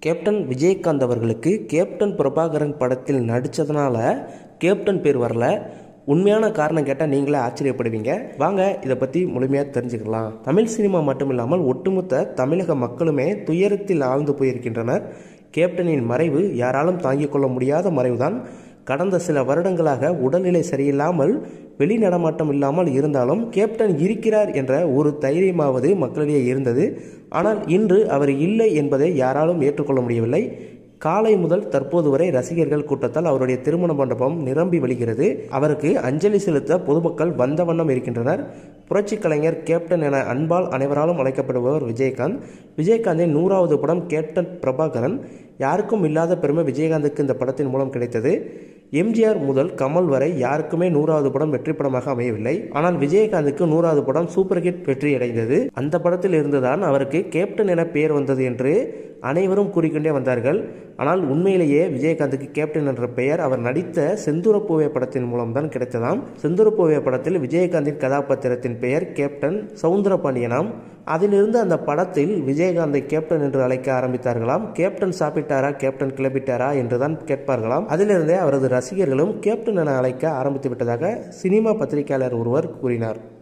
captain Vijayakanth அவர்களுக்கு captain Prabhakaran படத்தில் நடித்ததுனால captain பேர் வரல உண்மையான காரணம் கேட்டால் நீங்களே ஆச்சரியப்படுவீங்க வாங்க இதை பற்றி முழுமையாக தெரிஞ்சுக்கலாம் தமிழ் சினிமா மட்டும் இல்லாமல் ஒட்டுமொத்த தமிழக மக்களுமே துயரத்தில் ஆழ்ந்து போயிருக்கின்றனர் கேப்டனின் மறைவு யாராலும் தாங்கிக் கொள்ள முடியாத மறைவுதான் கடந்த சில வருடங்களாக உடல்நிலை சரியில்லாமல் வெளி நடமாட்டம் இல்லாமல் இருந்தாலும் கேப்டன் இருக்கிறார் என்ற ஒரு தைரியமாவது மக்களிடையே இருந்தது ஆனால் இன்று அவர் இல்லை என்பதை யாராலும் ஏற்றுக்கொள்ள முடியவில்லை காலை முதல் தற்போது வரை ரசிகர்கள் கூட்டத்தால் அவருடைய திருமண மண்டபம் நிரம்பி வழிகிறது அவருக்கு அஞ்சலி செலுத்த பொதுமக்கள் வந்த வண்ணம் இருக்கின்றனர் புரட்சி கலைஞர் கேப்டன் என அன்பால் அனைவராலும் அழைக்கப்படுபவர் விஜயகாந்த் விஜயகாந்தின் நூறாவது படம் கேப்டன் பிரபாகரன் யாருக்கும் இல்லாத பெருமை விஜயகாந்துக்கு இந்த படத்தின் மூலம் கிடைத்தது எம்ஜிஆர் முதல் கமல் வரை யாருக்குமே நூறாவது படம் வெற்றி படமாக அமையவில்லை ஆனால் விஜயகாந்துக்கு நூறாவது படம் சூப்பர் ஹிட் வெற்றி அடைந்தது அந்த படத்தில் இருந்துதான் அவருக்கு கேப்டன் என பெயர் வந்தது என்று அனைவரும் கூறிக்கொண்டே வந்தார்கள் ஆனால் உண்மையிலேயே விஜயகாந்துக்கு கேப்டன் என்ற பெயர் அவர் நடித்த செந்தூரப்பூவே படத்தின் மூலம்தான் கிடைத்ததாம் செந்தூரப்பூவே படத்தில் விஜயகாந்தின் கதாபாத்திரத்தின் பெயர் கேப்டன் சவுந்தரபாண்டியனாம் அதிலிருந்து அந்த படத்தில் விஜயகாந்தை கேப்டன் என்று அழைக்க ஆரம்பித்தார்களாம் கேப்டன் சாப்பிட்டாரா கேப்டன் கிளப்பிட்டாரா என்றுதான் கேட்பார்களாம் அதிலிருந்தே அவரது ரசிகர்களும் கேப்டன் என அழைக்க ஆரம்பித்து விட்டதாக சினிமா பத்திரிகையாளர் ஒருவர் கூறினார்